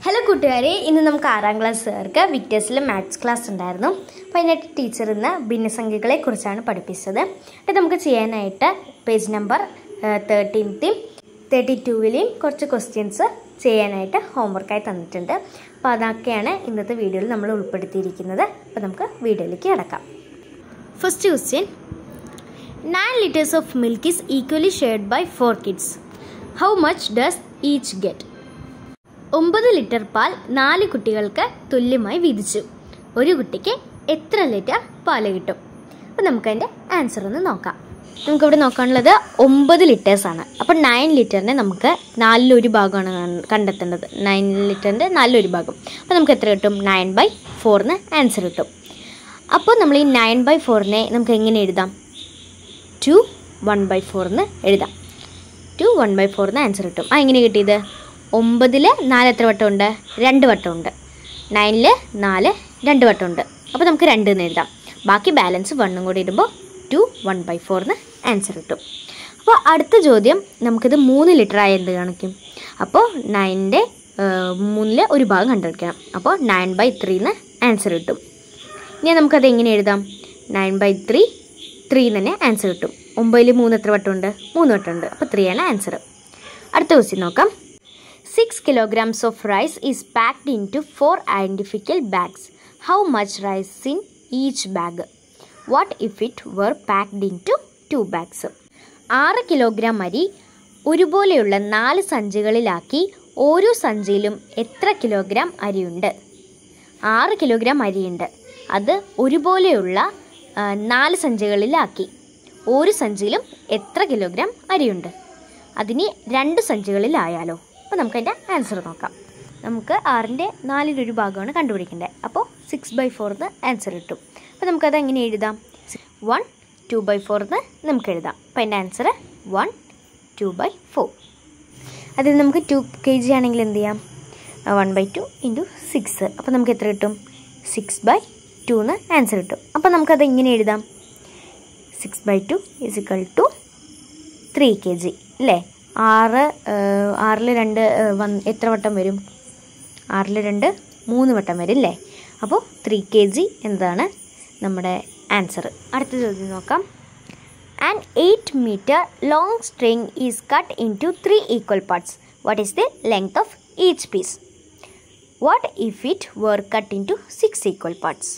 Hello കൂട്ടുകാരെ ഇന്ന് നമുക്ക് ആറാം ക്ലാസ്സുകാർക്ക് വിക്ടേഴ്സിൽ മാത്സ് ക്ലാസ് ഉണ്ടായിരുന്നു അപ്പോൾ അതിനായിട്ട് ടീച്ചർ ഇന്ന് ഭിന്നസംഖ്യകളെ കുറിച്ചാണ് പഠിപ്പിച്ചത് അത് നമുക്ക് ചെയ്യാനായിട്ട് പേജ് നമ്പർ തേർട്ടീൻത്തെയും തേർട്ടി ടൂവിലെയും കുറച്ച് ക്വസ്റ്റ്യൻസ് ചെയ്യാനായിട്ട് ഹോംവർക്കായി തന്നിട്ടുണ്ട് അപ്പോൾ അതൊക്കെയാണ് ഇന്നത്തെ വീഡിയോയിൽ നമ്മൾ ഉൾപ്പെടുത്തിയിരിക്കുന്നത് അപ്പോൾ നമുക്ക് വീഡിയോയിലേക്ക് കിടക്കാം first question nine litres of milk is equally shared by four kids how much does each get ഒമ്പത് ലിറ്റർ പാൽ നാല് കുട്ടികൾക്ക് തുല്യമായി വീതിച്ചു ഒരു കുട്ടിക്ക് എത്ര ലിറ്റർ പാല് കിട്ടും അപ്പോൾ നമുക്കതിൻ്റെ ആൻസർ ഒന്ന് നോക്കാം നമുക്കിവിടെ നോക്കാനുള്ളത് ഒമ്പത് ലിറ്റേഴ്സാണ് അപ്പോൾ നയൻ ലിറ്ററിനെ നമുക്ക് നാലിലൊരു ഭാഗമാണ് കൺ- കണ്ടെത്തേണ്ടത് നയൻ ലിറ്ററിൻ്റെ നാലിലൊരു ഭാഗം അപ്പോൾ നമുക്ക് എത്ര കിട്ടും നയൻ ബൈ ഫോറിന് ആൻസർ കിട്ടും അപ്പോൾ നമ്മൾ ഈ നയൻ ബൈ ഫോറിനെ നമുക്ക് എങ്ങനെ എഴുതാം ടു വൺ ബൈ ഫോറിന് എഴുതാം ടു വൺ ബൈ ഫോറിന് ആൻസർ കിട്ടും ആ എങ്ങനെ കിട്ടിയത് ഒമ്പതിൽ നാല് എത്ര വട്ടമുണ്ട് രണ്ട് വട്ടമുണ്ട് നയനിൽ നാല് രണ്ട് വട്ടമുണ്ട് അപ്പോൾ നമുക്ക് രണ്ട് എന്ന് എഴുതാം ബാക്കി ബാലൻസ് വണ്ണും കൂടി ഇടുമ്പോൾ ടു വൺ ബൈ ഫോറിന് ആൻസർ കിട്ടും അപ്പോൾ അടുത്ത ചോദ്യം നമുക്കിത് മൂന്ന് ലിറ്റർ ആയ എന്ത് കാണിക്കും അപ്പോൾ നയൻ്റെ മൂന്നിൽ ഒരു ഭാഗം കണ്ടുപിടിക്കണം അപ്പോൾ നയൻ ബൈ ത്രീന്ന് ആൻസർ കിട്ടും ഇനി നമുക്കത് എങ്ങനെ എഴുതാം നയൻ ബൈ ത്രീ ത്രീ തന്നെ ആൻസർ കിട്ടും ഒമ്പതിൽ മൂന്ന് എത്ര വട്ടമുണ്ട് മൂന്ന് വട്ടമുണ്ട് അപ്പോൾ ത്രീ ആണ് ആൻസർ അടുത്ത ക്വസ്റ്റ്യൻ നോക്കാം six kilograms of rice is packed in to four identical bags how much rice in each bag what if it were packed in to two bags ആറ് കിലോഗ്രാം അരി ഒരുപോലെയുള്ള നാല് സഞ്ചികളിലാക്കി ഓരോ സഞ്ചിയിലും എത്ര കിലോഗ്രാം അരിയുണ്ട് ആറ് കിലോഗ്രാം അരിയുണ്ട് അത് ഒരുപോലെയുള്ള ആ, നാല് സഞ്ചികളിലാക്കി ഒരു സഞ്ചിയിലും എത്ര കിലോഗ്രാം അരിയുണ്ട് അതിന് രണ്ട് സഞ്ചികളിലായാലോ അപ്പോൾ നമുക്കതിൻ്റെ ആൻസർ നോക്കാം നമുക്ക് ആറിൻ്റെ നാലിലൊരു ഭാഗമാണ് കണ്ടുപിടിക്കേണ്ടത് അപ്പോൾ സിക്സ് ബൈ ഫോർന്ന് ആൻസർ കിട്ടും അപ്പോൾ നമുക്കത് എങ്ങനെ എഴുതാം വൺ ടു ബൈ ഫോർന്ന് നമുക്ക് എഴുതാം അപ്പോൾ എൻ്റെ answer one two by four അതിൽ നമുക്ക് ടു കെ ജി ആണെങ്കിൽ എന്ത് ചെയ്യാം one by two into six അപ്പോൾ നമുക്ക് എത്ര കിട്ടും സിക്സ് ബൈ ടു എന്ന് ആൻസർ കിട്ടും അപ്പോൾ നമുക്കത് ഇങ്ങനെ എഴുതാം six by two is equal to three KG ജി അല്ലേ ആറ് ആറിൽ രണ്ട് ഏഹ്, വന്ന് എത്ര വട്ടം വരും ആറിൽ രണ്ട് മൂന്ന് വട്ടം വരും അല്ലേ അപ്പോൾ ത്രീ കെ ജി എന്നതാണ് നമ്മുടെ ആൻസർ അടുത്ത ചോദ്യം നോക്കാം An 8 meter long string is cut into three equal parts. What is the length of each piece? What if it were cut into six equal parts?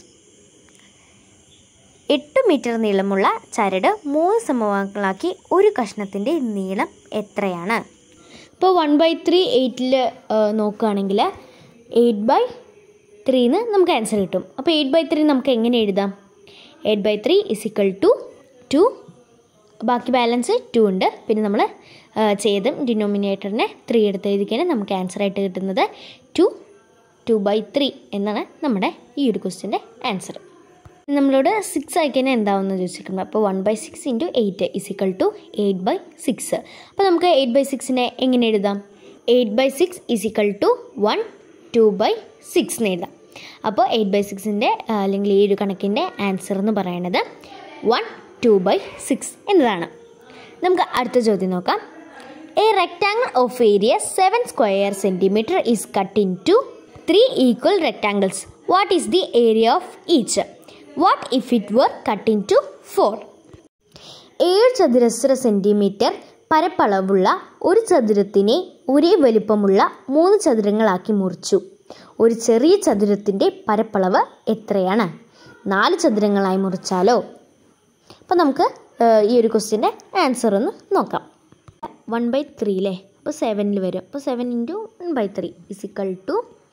എട്ട് മീറ്റർ നീളമുള്ള ചരട് മൂന്ന് സമവാക്യങ്ങളാക്കി ഒരു കഷ്ണത്തിൻ്റെ നീളം എത്രയാണ് ഇപ്പോൾ വൺ ബൈ ത്രീ എയ്റ്റിൽ നോക്കുകയാണെങ്കിൽ എയ്റ്റ് ബൈ ത്രീന്ന് നമുക്ക് ആൻസർ കിട്ടും അപ്പോൾ എയ്റ്റ് ബൈ ത്രീ നമുക്ക് എങ്ങനെ എഴുതാം eight by three is equal to two ബാക്കി ബാലൻസ് ടു ഉണ്ട് പിന്നെ നമ്മൾ ചെയ്തും ഡിനോമിനേറ്ററിനെ ത്രീ എടുത്ത് എഴുതിക്കാൻ നമുക്ക് ആൻസർ ആയിട്ട് കിട്ടുന്നത് ടു ടു ബൈ ത്രീ എന്നാണ് നമ്മുടെ ഈ ഒരു ക്വസ്റ്റിൻ്റെ ആൻസർ നമ്മളോട് സിക്സ് ആയിക്കഴിഞ്ഞാൽ എന്താവുമെന്ന് ചോദിച്ചിട്ടുണ്ട് അപ്പോൾ one by six into eight is equal to eight by six അപ്പോൾ നമുക്ക് എയ്റ്റ് ബൈ സിക്സിനെ എങ്ങനെ എഴുതാം eight by six is equal to one two by six എന്ന് എഴുതാം അപ്പോൾ എയ്റ്റ് ബൈ സിക്സിൻ്റെ അല്ലെങ്കിൽ ഈ ഒരു കണക്കിൻ്റെ ആൻസർ എന്ന് പറയുന്നത് വൺ ടു ബൈ സിക്സ് എന്നതാണ് നമുക്ക് അടുത്ത ചോദ്യം നോക്കാം a rectangle of area seven square centimetre is cut in to three equal rectangles what is the area of each what if it were cut in to four ഏഴ് ചതുരശ്ര centimetre പരപ്പളവുള്ള ഒരു ചതുരത്തിനെ ഒരേ വലുപ്പമുള്ള മൂന്ന് ചതുരങ്ങളാക്കി മുറിച്ചു ഒരു ചെറിയ ചതുരത്തിൻ്റെ പരപ്പളവ് എത്രയാണ് നാല് ചതുരങ്ങളായി മുറിച്ചാലോ അപ്പോൾ നമുക്ക് ഏഹ്, ഈ ഒരു ക്വസ്റ്റ്യൻ്റെ ആൻസർ ഒന്ന് നോക്കാം വൺ ബൈ ത്രീ അല്ലേ അപ്പോൾ സെവനിൽ വരും അപ്പോൾ seven into one by three is equal to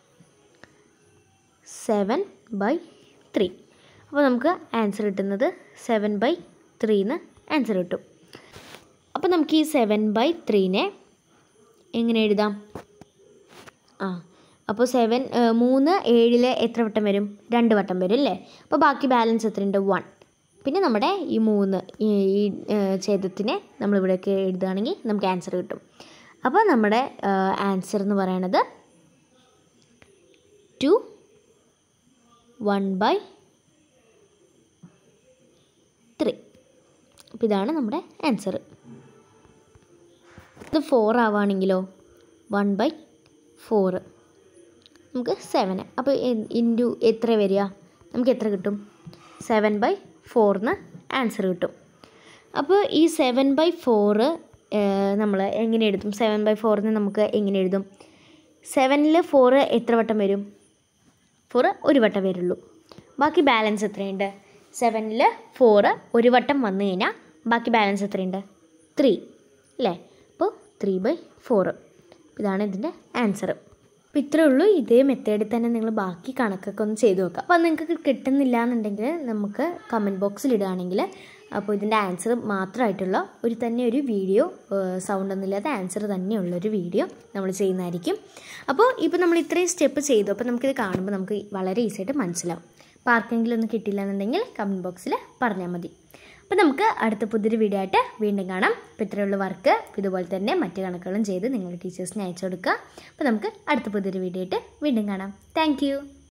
seven by three അപ്പോൾ നമുക്ക് ആൻസർ കിട്ടുന്നത് സെവൻ ബൈ ത്രീന്ന് ആൻസർ കിട്ടും അപ്പോൾ നമുക്ക് ഈ സെവൻ ബൈ ത്രീനെ എങ്ങനെ എഴുതാം ആ അപ്പോൾ സെവൻ മൂന്ന് ഏഴിൽ എത്ര വട്ടം വരും രണ്ട് വട്ടം വരും അല്ലേ അപ്പോൾ ബാക്കി ബാലൻസ് എത്രയുണ്ട് വൺ പിന്നെ നമ്മുടെ ഈ മൂന്ന് ഈ ഈ, ഏഹ്, ഛേദത്തിനെ നമ്മളിവിടെയൊക്കെ എഴുതുകയാണെങ്കിൽ നമുക്ക് ആൻസർ കിട്ടും അപ്പോൾ നമ്മുടെ ആൻസർ എന്ന് പറയണത് ടു വൺ ബൈ ത്രീ അപ്പോൾ ഇതാണ് നമ്മുടെ ആൻസർ ഇത് ഫോർ ആവുകയാണെങ്കിലോ വൺ ബൈ ഫോറ് നമുക്ക് സെവന് അപ്പോൾ ഇൻറ്റു എത്ര വരിക നമുക്ക് എത്ര കിട്ടും സെവൻ ബൈ ഫോറിന് ആൻസർ കിട്ടും അപ്പോൾ ഈ സെവൻ ബൈ ഫോറ് നമ്മൾ എങ്ങനെ എഴുതും സെവൻ ബൈ ഫോറിന് നമുക്ക് എങ്ങനെ എഴുതും സെവനിൽ ഫോറ് എത്ര വട്ടം വരും ഫോറ് ഒരു വട്ടം വരുള്ളൂ ബാക്കി ബാലൻസ് എത്രയുണ്ട് സെവനിൽ ഫോറ് ഒരു വട്ടം വന്നു കഴിഞ്ഞാൽ ബാക്കി ബാലൻസ് എത്രയുണ്ട് ത്രീ അല്ലേ അപ്പോൾ ത്രീ ബൈ ഫോറ് ഇതാണ് ഇതിൻ്റെ ആൻസർ അപ്പോൾ ഇത്രയേ ഉള്ളൂ ഇതേ മെത്തേഡിൽ തന്നെ നിങ്ങൾ ബാക്കി കണക്കൊക്കെ ഒന്ന് ചെയ്ത് നോക്കുക അപ്പോൾ നിങ്ങൾക്ക് കിട്ടുന്നില്ല എന്നുണ്ടെങ്കിൽ നമുക്ക് കമൻറ്റ് ബോക്സിൽ ഇടുകയാണെങ്കിൽ അപ്പോൾ ഇതിൻ്റെ ആൻസർ മാത്രമായിട്ടുള്ള ഒരു തന്നെ ഒരു വീഡിയോ സൗണ്ട് ഒന്നുമില്ലാത്ത ആൻസർ തന്നെയുള്ളൊരു വീഡിയോ നമ്മൾ ചെയ്യുന്നതായിരിക്കും അപ്പോൾ ഇപ്പോൾ നമ്മൾ ഇത്രയും സ്റ്റെപ്പ് ചെയ്തു അപ്പോൾ നമുക്കിത് കാണുമ്പോൾ നമുക്ക് വളരെ ഈസി ആയിട്ട് മനസ്സിലാവും അപ്പോൾ ആർക്കെങ്കിലും ഒന്നും കിട്ടില്ല എന്നുണ്ടെങ്കിൽ കമൻറ്റ് ബോക്സിൽ പറഞ്ഞാൽ മതി അപ്പോൾ നമുക്ക് അടുത്ത പുതിയൊരു വീഡിയോ ആയിട്ട് വീണ്ടും കാണാം അപ്പോൾ ഇത്രയുള്ള വർക്ക് ഇതുപോലെ തന്നെ മറ്റു കണക്കുകളും ചെയ്ത് നിങ്ങളുടെ ടീച്ചേഴ്സിന് അയച്ചു കൊടുക്കുക അപ്പോൾ നമുക്ക് അടുത്ത പുതിയൊരു വീഡിയോ ആയിട്ട് വീണ്ടും കാണാം താങ്ക്